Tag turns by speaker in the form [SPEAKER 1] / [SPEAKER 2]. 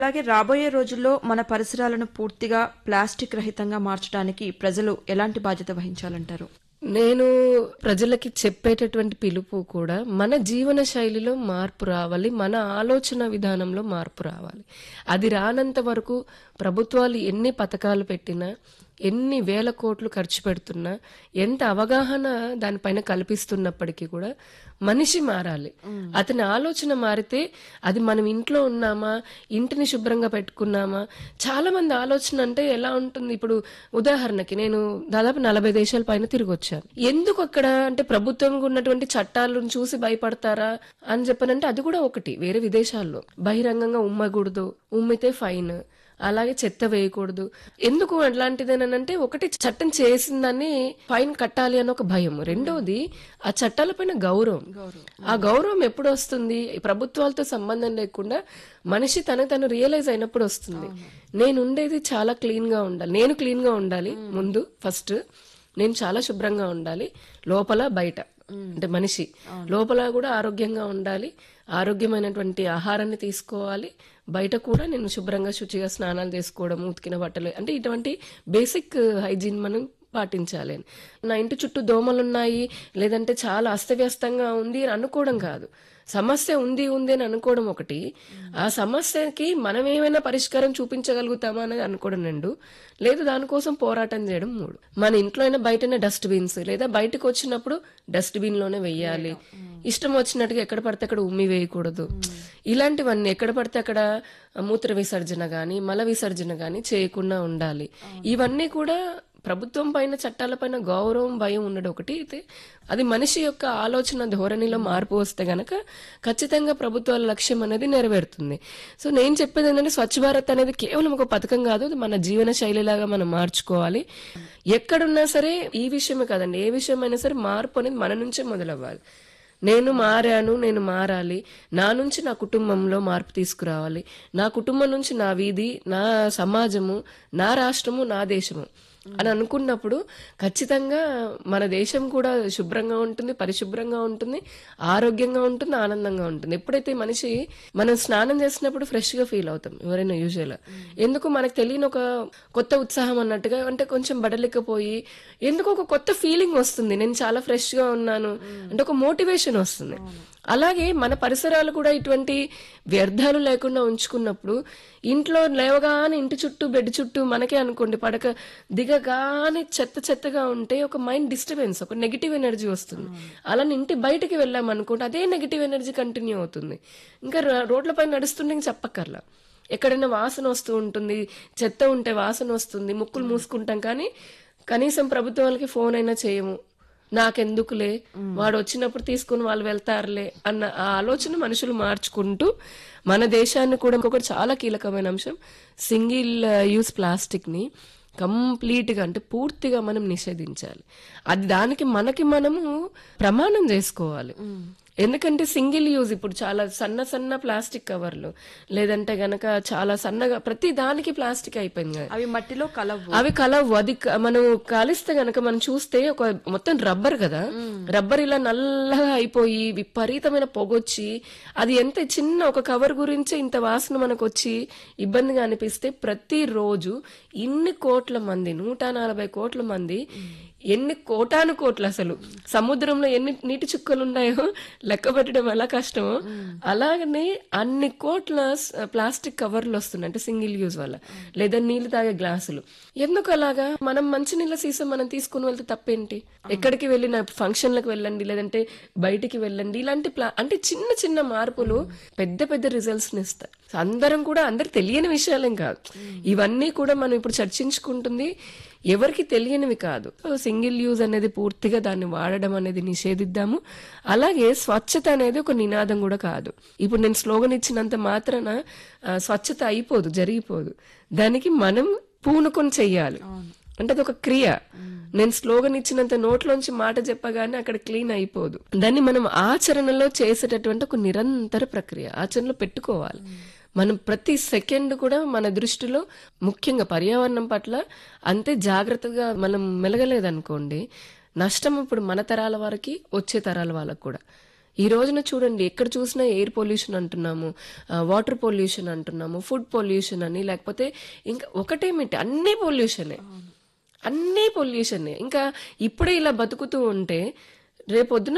[SPEAKER 1] అలాగే రాబోయే రోజుల్లో మన పరిసరాలను పూర్తిగా ప్లాస్టిక్ రహితంగా మార్చడానికి ప్రజలు ఎలాంటి బాధ్యత వహించాలంటారు
[SPEAKER 2] నేను ప్రజలకి చెప్పేటటువంటి పిలుపు కూడా మన జీవన శైలిలో మార్పు రావాలి మన ఆలోచన విధానంలో మార్పు రావాలి అది రానంత వరకు ప్రభుత్వాలు ఎన్ని పథకాలు పెట్టినా ఎన్ని వేల కోట్లు ఖర్చు పెడుతున్నా ఎంత అవగాహన దానిపైన కల్పిస్తున్నప్పటికీ కూడా మనిషి మారాలి అతని ఆలోచన మారితే అది మనం ఇంట్లో ఉన్నామా ఇంటిని శుభ్రంగా పెట్టుకున్నామా చాలా మంది ఆలోచన అంటే ఎలా ఉంటుంది ఇప్పుడు ఉదాహరణకి నేను దాదాపు నలభై దేశాల పైన తిరిగి వచ్చాను ఎందుకు అక్కడ అంటే ప్రభుత్వం ఉన్నటువంటి చట్టాలను చూసి భయపడతారా అని చెప్పనంటే అది కూడా ఒకటి వేరే విదేశాల్లో బహిరంగంగా ఉమ్మకూడదు ఉమ్మితే ఫైన్ అలాగే చెత్త వేయకూడదు ఎందుకు అట్లాంటిదేనంటే ఒకటి చట్టం చేసిందని ఫైన్ కట్టాలి అని ఒక భయం రెండోది ఆ చట్టాలపైన గౌరవం ఆ గౌరవం ఎప్పుడు వస్తుంది ప్రభుత్వాలతో సంబంధం లేకుండా మనిషి తన తను రియలైజ్ అయినప్పుడు వస్తుంది నేను ఉండేది చాలా క్లీన్ గా ఉండాలి నేను క్లీన్ గా ఉండాలి ముందు ఫస్ట్ నేను చాలా శుభ్రంగా ఉండాలి లోపల బయట అంటే మనిషి లోపల కూడా ఆరోగ్యంగా ఉండాలి ఆరోగ్యమైనటువంటి ఆహారాన్ని తీసుకోవాలి బయట కూడా నేను శుభ్రంగా శుచిగా స్నానాలు చేసుకోవడం ఉతికిన బట్టలు అంటే ఇటువంటి బేసిక్ హైజీన్ మనం పాటించాలి అని. నా ఇంటి చుట్టూ దోమలు ఉన్నాయి లేదంటే చాలా అస్తవ్యస్తంగా ఉంది అని అనుకోవడం కాదు సమస్య ఉంది ఉంది అని అనుకోవడం ఒకటి ఆ సమస్యకి మనం ఏమైనా పరిష్కారం చూపించగలుగుతామా అనేది అనుకోవడం రెండు లేదు దానికోసం పోరాటం చేయడం మూడు మన ఇంట్లో అయినా బయటనే డస్ట్ బిన్స్ లేదా బయటకు వచ్చినప్పుడు డస్ట్ బిన్ లోనే వెయ్యాలి ఇష్టం వచ్చినట్టుగా ఎక్కడ పడితే అక్కడ ఉమ్మి వేయకూడదు ఇలాంటివన్నీ ఎక్కడ పడితే అక్కడ మూత్ర విసర్జన గాని మల విసర్జన గాని చేయకుండా ఉండాలి ఇవన్నీ కూడా ప్రభుత్వం పైన చట్టాలపైన గౌరవం భయం ఉండడం ఒకటి అయితే అది మనిషి యొక్క ఆలోచన ధోరణిలో మార్పు వస్తే గనక ఖచ్చితంగా ప్రభుత్వాల లక్ష్యం అనేది నెరవేరుతుంది సో నేను చెప్పేది ఏంటంటే స్వచ్ఛ భారత్ అనేది కేవలం ఒక పథకం కాదు అది మన జీవన శైలిలాగా మనం మార్చుకోవాలి ఎక్కడున్నా సరే ఈ విషయమే కాదండి ఏ విషయమైనా సరే మార్పు అనేది మన నుంచే మొదలవ్వాలి నేను మారాను నేను మారాలి నా నుంచి నా కుటుంబంలో మార్పు తీసుకురావాలి నా కుటుంబం నుంచి నా వీధి నా సమాజము నా రాష్ట్రము నా దేశము అని అనుకున్నప్పుడు ఖచ్చితంగా మన దేశం కూడా శుభ్రంగా ఉంటుంది పరిశుభ్రంగా ఉంటుంది ఆరోగ్యంగా ఉంటుంది ఆనందంగా ఉంటుంది ఎప్పుడైతే మనిషి మనం స్నానం చేసినప్పుడు ఫ్రెష్ గా ఫీల్ అవుతాం ఎవరైనా యూజువల్ ఎందుకు మనకు తెలియని ఒక కొత్త ఉత్సాహం అన్నట్టుగా అంటే కొంచెం బడలికపోయి ఎందుకు ఒక కొత్త ఫీలింగ్ వస్తుంది నేను చాలా ఫ్రెష్ గా ఉన్నాను అంటే ఒక మోటివేషన్ వస్తుంది అలాగే మన పరిసరాలు కూడా ఇటువంటి వ్యర్థాలు లేకుండా ఉంచుకున్నప్పుడు ఇంట్లో లేవగానే ఇంటి చుట్టూ బెడ్ చుట్టూ మనకే అనుకోండి పడక దిగగానే చెత్త చెత్తగా ఉంటే ఒక మైండ్ డిస్టర్బెన్స్ ఒక నెగిటివ్ ఎనర్జీ వస్తుంది అలా ఇంటి బయటికి వెళ్ళాం అనుకోండి అదే నెగిటివ్ ఎనర్జీ కంటిన్యూ అవుతుంది ఇంకా ర- రోడ్లపై నడుస్తుంటే ఇంక చెప్పక్కర్లా ఎక్కడైనా వాసన వస్తూ ఉంటుంది చెత్త ఉంటే వాసన వస్తుంది ముక్కులు మూసుకుంటాం కానీ కనీసం ప్రభుత్వాలకి ఫోన్ అయినా చేయము నాకెందుకులే వాడు వచ్చినప్పుడు తీసుకుని వాళ్ళు వెళ్తారులే అన్న ఆ ఆలోచన మనుషులు మార్చుకుంటూ మన దేశాన్ని కూడా ఇంకొకటి చాలా కీలకమైన అంశం సింగిల్ యూస్ ప్లాస్టిక్ ని కంప్లీట్ గా అంటే పూర్తిగా మనం నిషేధించాలి అది దానికి మనకి మనము ప్రమాణం చేసుకోవాలి ఎందుకంటే సింగిల్ యూజ్ ఇప్పుడు చాలా సన్న సన్న ప్లాస్టిక్ కవర్లు లేదంటే గనక చాలా సన్నగా ప్రతి దానికి ప్లాస్టిక్ అయిపోయింది కదా.
[SPEAKER 1] అవి మట్టిలో కలవు
[SPEAKER 2] అవి కలవు అది క- మనం కాలిస్తే గనక మనం చూస్తే ఒక మొత్తం రబ్బర్ కదా రబ్బర్ ఇలా నల్లగా అయిపోయి విపరీతమైన పొగొచ్చి అది ఎంత చిన్న ఒక కవర్ గురించి ఇంత వాసన మనకు వచ్చి ఇబ్బందిగా అనిపిస్తే ప్రతిరోజు ఇన్ని కోట్ల మంది నూట నలభై కోట్ల మంది ఎన్ని కోటాను కోట్లు అసలు సముద్రంలో ఎన్ని నీటి చుక్కలు ఉన్నాయో లెక్క పెట్టడం ఎలా కష్టమో అలాగనే అన్ని కోట్ల స్- ప్లాస్టిక్ కవర్లు వస్తున్నాయి అంటే సింగిల్ యూజ్ వల్ల లేదా నీళ్లు తాగే గ్లాసులు ఎందుకు అలాగా మనం మంచి నీళ్ళ సీసం మనం తీసుకుని వెళ్తే తప్పేంటి ఎక్కడికి వెళ్ళిన ఫంక్షన్లకు వెళ్ళండి లేదంటే బయటికి వెళ్ళండి ఇలాంటి ప్లా అంటే చిన్న చిన్న మార్పులు పెద్ద పెద్ద రిజల్ట్స్ ఇస్తాయి అందరం కూడా అందరు తెలియని విషయాలేం కాదు ఇవన్నీ కూడా మనం ఇప్పుడు చర్చించుకుంటుంది ఎవరికి తెలియనివి కాదు సింగిల్ యూజ్ అనేది పూర్తిగా దాన్ని వాడడం అనేది నిషేధిద్దాము అలాగే స్వచ్ఛత అనేది ఒక నినాదం కూడా కాదు ఇప్పుడు నేను స్లోగన్ ఇచ్చినంత మాత్రాన ఆ, స్వచ్ఛత అయిపోదు జరిగిపోదు దానికి మనం పూనుకొని చెయ్యాలి అంటే అది ఒక క్రియ నేను స్లోగన్ ఇచ్చినంత నోట్లోంచి మాట చెప్పగానే అక్కడ క్లీన్ అయిపోదు దాన్ని మనం ఆచరణలో చేసేటటువంటి ఒక నిరంతర ప్రక్రియ ఆచరణలో పెట్టుకోవాలి మనం ప్రతి సెకండ్ కూడా మన దృష్టిలో ముఖ్యంగా పర్యావరణం పట్ల అంతే జాగ్రత్తగా మనం మెలగలేదనుకోండి నష్టం ఇప్పుడు మన తరాల వారికి వచ్చే తరాల వాళ్ళకు కూడా ఈ రోజున చూడండి ఎక్కడ చూసినా ఎయిర్ పొల్యూషన్ అంటున్నాము వాటర్ పొల్యూషన్ అంటున్నాము ఫుడ్ పొల్యూషన్ అని లేకపోతే ఇంకా ఒకటేమిటి అన్ని పొల్యూషనే అన్నీ పొల్యూషనే ఇంకా ఇప్పుడే ఇలా బతుకుతూ ఉంటే రేపొద్దున